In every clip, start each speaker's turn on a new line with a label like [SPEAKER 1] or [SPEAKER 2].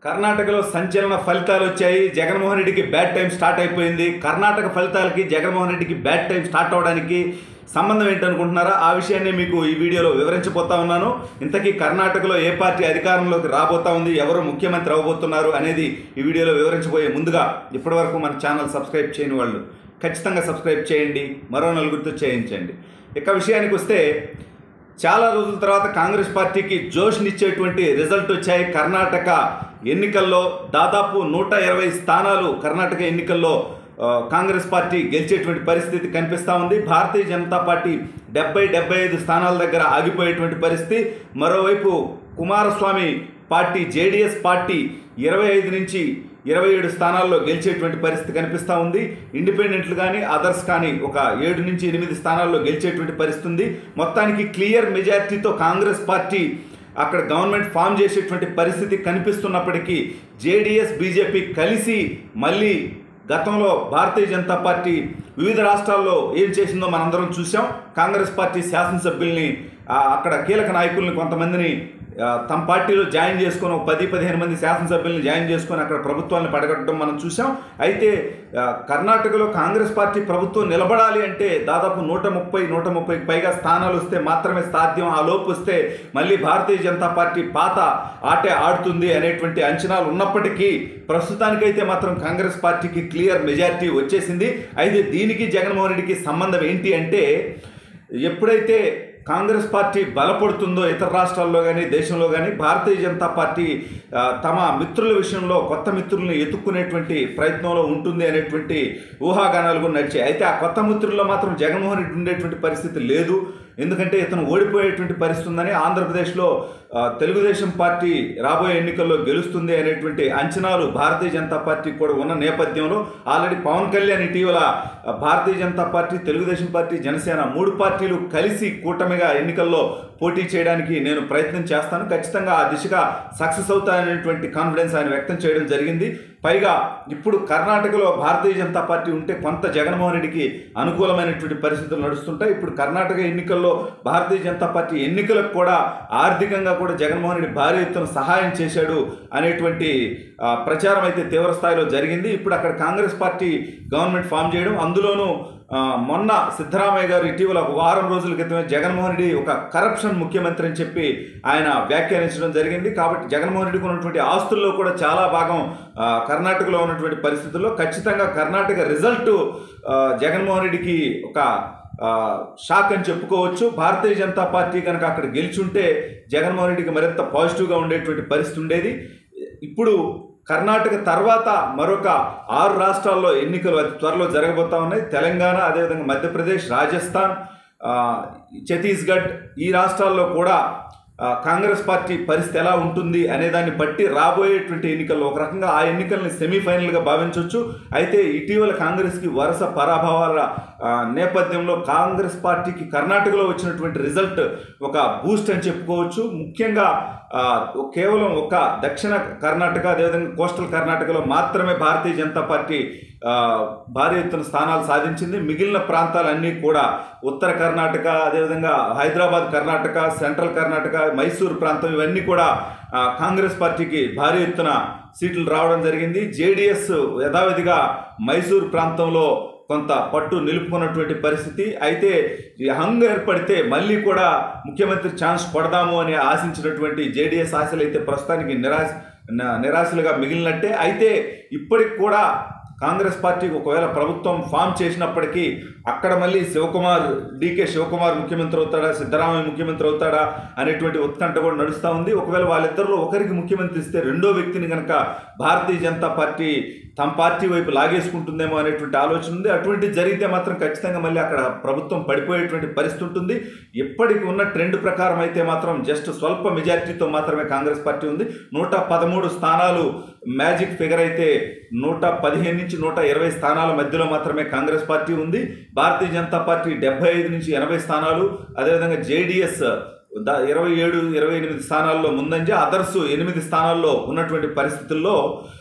[SPEAKER 1] కర్ణాటకలో సంచలన ఫలితాలు వచ్చాయి జగన్మోహన్ రెడ్డికి బ్యాడ్ టైం స్టార్ట్ అయిపోయింది కర్ణాటక ఫలితాలకి జగన్మోహన్ రెడ్డికి బ్యాడ్ టైం స్టార్ట్ అవడానికి సంబంధం ఏంటనుకుంటున్నారా ఆ విషయాన్ని మీకు ఈ వీడియోలో వివరించబోతా ఉన్నాను ఇంతకీ కర్ణాటకలో ఏ పార్టీ అధికారంలోకి రాబోతా ఉంది ఎవరు ముఖ్యమంత్రి అవబోతున్నారు అనేది ఈ వీడియోలో వివరించబోయే ముందుగా ఇప్పటివరకు మన ఛానల్ సబ్స్క్రైబ్ చేయని వాళ్ళు ఖచ్చితంగా సబ్స్క్రైబ్ చేయండి మరో నలుగురితో చేయించండి ఇక విషయానికి వస్తే చాలా రోజుల తర్వాత కాంగ్రెస్ పార్టీకి జోష్నిచ్చేటువంటి రిజల్ట్ వచ్చాయి కర్ణాటక ఎన్నికల్లో దాదాపు నూట ఇరవై స్థానాలు కర్ణాటక ఎన్నికల్లో ఆ, కాంగ్రెస్ పార్టీ గెలిచేటువంటి పరిస్థితి కనిపిస్తూ ఉంది భారతీయ జనతా పార్టీ డెబ్బై డెబ్బై ఐదు స్థానాల దగ్గర ఆగిపోయేటువంటి పరిస్థితి మరోవైపు కుమారస్వామి పార్టీ జేడిఎస్ పార్టీ ఇరవై ఐదు నుంచి ఇరవై ఏడు స్థానాల్లో గెలిచేటువంటి పరిస్థితి కనిపిస్తూ ఉంది ఇండిపెండెంట్లు కానీ అదర్స్ కానీ ఒక ఏడు నుంచి ఎనిమిది స్థానాల్లో గెలిచేటువంటి పరిస్థితి ఉంది మొత్తానికి క్లియర్ మెజారిటీతో కాంగ్రెస్ పార్టీ అక్కడ గవర్నమెంట్ ఫామ్ చేసేటువంటి పరిస్థితి కనిపిస్తున్నప్పటికీ జేడిఎస్ బీజేపీ కలిసి మళ్ళీ గతంలో భారతీయ జనతా పార్టీ వివిధ రాష్ట్రాల్లో ఏం చేసిందో మనందరం చూసాం కాంగ్రెస్ పార్టీ శాసనసభ్యుల్ని ఆ, అక్కడ కీలక నాయకుల్ని కొంతమందిని ఆ, తమ పార్టీలో జాయిన్ చేసుకొని ఒక పది పదిహేను మంది శాసనసభ్యుల్ని జాయిన్ చేసుకొని అక్కడ ప్రభుత్వాన్ని పడగొట్టడం మనం చూసాం అయితే ఆ, కర్ణాటకలో కాంగ్రెస్ పార్టీ ప్రభుత్వం నిలబడాలి అంటే దాదాపు నూట ముప్పై నూట ముప్పైకి పైగా స్థానాలు వస్తే మాత్రమే సాధ్యం ఆ లోపు వస్తే మళ్ళీ భారతీయ జనతా పార్టీ పాత ఆటే ఆడుతుంది అనేటువంటి అంచనాలు ఉన్నప్పటికీ ప్రస్తుతానికైతే మాత్రం కాంగ్రెస్ పార్టీకి క్లియర్ మెజారిటీ వచ్చేసింది అయితే దీనికి జగన్మోహన్ రెడ్డికి సంబంధం ఏంటి అంటే ఎప్పుడైతే కాంగ్రెస్ పార్టీ బలపడుతుందో ఇతర రాష్ట్రాల్లో కానీ దేశంలో కానీ భారతీయ జనతా పార్టీ ఆ, తమ మిత్రుల విషయంలో కొత్త మిత్రుల్ని ఎత్తుక్కునేటువంటి ప్రయత్నంలో ఉంటుంది అనేటువంటి ఊహాగానాలు కూడా నడిచాయి అయితే ఆ కొత్త మిత్రుల్లో మాత్రం జగన్మోహన్ రెడ్డి ఉండేటువంటి పరిస్థితి లేదు ఎందుకంటే ఇతను ఓడిపోయేటువంటి పరిస్థితి ఉందని ఆంధ్రప్రదేశ్లో ఆ, తెలుగుదేశం పార్టీ రాబోయే ఎన్నికల్లో గెలుస్తుంది అనేటువంటి అంచనాలు భారతీయ జనతా పార్టీ కూడా ఉన్న నేపథ్యంలో ఆల్రెడీ పవన్ కళ్యాణ్ ఇటీవల ఆ, భారతీయ జనతా పార్టీ తెలుగుదేశం పార్టీ జనసేన మూడు పార్టీలు కలిసి కూటమిగా ఎన్నికల్లో పోటీ చేయడానికి నేను ప్రయత్నం చేస్తాను ఖచ్చితంగా ఆ దిశగా సక్సెస్ అవుతాయనేటువంటి కాన్ఫిడెన్స్ ఆయన వ్యక్తం చేయడం జరిగింది పైగా ఇప్పుడు కర్ణాటకలో భారతీయ జనతా పార్టీ ఉంటే కొంత జగన్మోహన్ రెడ్డికి అనుకూలమైనటువంటి పరిస్థితులు నడుస్తుంటాయి ఇప్పుడు కర్ణాటక ఎన్నికల్లో భారతీయ జనతా పార్టీ ఎన్నికలకు కూడా ఆర్థికంగా కూడా జగన్మోహన్ రెడ్డి భారీ ఎత్తున సహాయం చేశాడు అనేటువంటి ఆ, ప్రచారం అయితే తీవ్ర స్థాయిలో జరిగింది ఇప్పుడు అక్కడ కాంగ్రెస్ పార్టీ గవర్నమెంట్ ఫామ్ చేయడం అందులోనూ ఆ, మొన్న సిద్ధరామయ్య గారు ఇటీవల ఒక వారం రోజుల క్రితమే జగన్మోహన్ రెడ్డి ఒక కరప్షన్ ముఖ్యమంత్రి అని చెప్పి ఆయన వ్యాఖ్యానించడం జరిగింది కాబట్టి జగన్మోహన్ రెడ్డికి ఉన్నటువంటి ఆస్తుల్లో కూడా చాలా భాగం ఆ, కర్ణాటకలో ఉన్నటువంటి పరిస్థితుల్లో ఖచ్చితంగా కర్ణాటక రిజల్ట్ ఆ, జగన్మోహన్ రెడ్డికి ఒక ఆ, షాక్ అని చెప్పుకోవచ్చు భారతీయ జనతా పార్టీ కనుక అక్కడ గెలిచుంటే జగన్మోహన్ రెడ్డికి మరింత పాజిటివ్గా ఉండేటువంటి పరిస్థితి ఉండేది ఇప్పుడు కర్ణాటక తర్వాత మరొక ఆరు రాష్ట్రాల్లో ఎన్నికలు అతి త్వరలో జరగబోతా ఉన్నాయి తెలంగాణ అదేవిధంగా మధ్యప్రదేశ్ రాజస్థాన్ ఆ, ఛత్తీస్గఢ్ ఈ రాష్ట్రాల్లో కూడా ఆ, కాంగ్రెస్ పార్టీ పరిస్థితి ఎలా ఉంటుంది అనే దాన్ని బట్టి రాబోయేటువంటి ఎన్నికల్లో ఒక రకంగా ఆ ఎన్నికల్ని సెమీఫైనల్గా భావించవచ్చు అయితే ఇటీవల కాంగ్రెస్కి వరుస పరాభవాల ఆ, నేపథ్యంలో కాంగ్రెస్ పార్టీకి కర్ణాటకలో వచ్చినటువంటి రిజల్ట్ ఒక బూస్ట్ అని చెప్పుకోవచ్చు ముఖ్యంగా ఆ, కేవలం ఒక దక్షిణ కర్ణాటక అదేవిధంగా కోస్టల్ కర్ణాటకలో మాత్రమే భారతీయ జనతా పార్టీ ఆ, భారీ ఎత్తున స్థానాలు సాధించింది మిగిలిన ప్రాంతాలన్నీ కూడా ఉత్తర కర్ణాటక అదేవిధంగా హైదరాబాద్ కర్ణాటక సెంట్రల్ కర్ణాటక మైసూర్ ప్రాంతం ఇవన్నీ కూడా ఆ, కాంగ్రెస్ పార్టీకి భారీ ఎత్తున సీట్లు రావడం జరిగింది జేడిఎస్ యథావిధిగా మైసూర్ ప్రాంతంలో కొంత పట్టు నిలుపుకున్నటువంటి పరిస్థితి అయితే ఈ హంగ్ ఏర్పడితే మళ్ళీ కూడా ముఖ్యమంత్రి ఛాన్స్ కొడదాము అని ఆశించినటువంటి జేడీఎస్ ఆశలు అయితే ప్రస్తుతానికి నిరాశ న- నిరాశలుగా మిగిలినట్టే అయితే ఇప్పటికి కూడా కాంగ్రెస్ పార్టీకి ఒకవేళ ప్రభుత్వం ఫామ్ చేసినప్పటికీ అక్కడ మళ్ళీ శివకుమార్ డీకే శివకుమార్ ముఖ్యమంత్రి అవుతాడా సిద్ధరామయ్య ముఖ్యమంత్రి అవుతాడా అనేటువంటి ఉత్కంఠ కూడా నడుస్తూ ఉంది ఒకవేళ వాళ్ళిద్దరిలో ఒకరికి ముఖ్యమంత్రి ఇస్తే రెండో వ్యక్తిని కనుక భారతీయ జనతా పార్టీ తమ పార్టీ వైపు లాగేసుకుంటుందేమో అనేటువంటి ఆలోచన ఉంది అటువంటి జరిగితే మాత్రం ఖచ్చితంగా మళ్ళీ అక్కడ ప్రభుత్వం పడిపోయేటువంటి పరిస్థితి ఉంటుంది ఇప్పటికి ఉన్న ట్రెండ్ ప్రకారం అయితే మాత్రం జస్ట్ స్వల్ప మెజారిటీతో మాత్రమే కాంగ్రెస్ పార్టీ ఉంది నూట పదమూడు స్థానాలు మ్యాజిక్ ఫిగర్ అయితే నూట పదిహేను నుంచి నూట ఇరవై స్థానాల మధ్యలో మాత్రమే కాంగ్రెస్ పార్టీ ఉంది భారతీయ జనతా పార్టీ డెబ్బై ఐదు నుంచి ఎనభై స్థానాలు అదేవిధంగా జేడిఎస్ ద ఇరవై ఏడు ఇరవై ఎనిమిది స్థానాల్లో ముందంజ అదర్స్ ఎనిమిది స్థానాల్లో ఉన్నటువంటి పరిస్థితుల్లో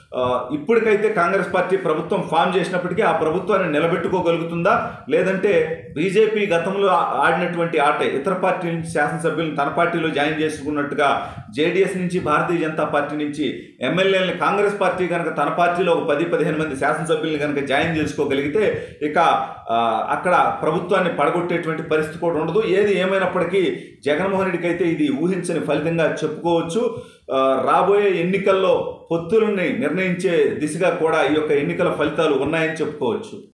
[SPEAKER 1] ఆ, ఇప్పటికైతే కాంగ్రెస్ పార్టీ ప్రభుత్వం ఫామ్ చేసినప్పటికీ ఆ ప్రభుత్వాన్ని నిలబెట్టుకోగలుగుతుందా లేదంటే బీజేపీ గతంలో ఆ- ఆడినటువంటి ఆటే ఇతర పార్టీ నుంచి శాసనసభ్యులను తన పార్టీలో జాయిన్ చేసుకున్నట్టుగా జేడీఎస్ నుంచి భారతీయ జనతా పార్టీ నుంచి ఎమ్మెల్యేలని కాంగ్రెస్ పార్టీ కనుక తన పార్టీలో ఒక పది పదిహేను మంది శాసనసభ్యులను కనుక జాయిన్ చేసుకోగలిగితే ఇక ఆ, అక్కడ ప్రభుత్వాన్ని పడగొట్టేటువంటి పరిస్థితి కూడా ఉండదు ఏది ఏమైనప్పటికీ జగన్మోహన్ రెడ్డికి అయితే ఇది ఊహించని ఫలితంగా చెప్పుకోవచ్చు ఆ, రాబోయే ఎన్నికల్లో పొత్తులని నిర్ణయించే దిశగా కూడా ఈ యొక్క ఎన్నికల ఫలితాలు ఉన్నాయని చెప్పుకోవచ్చు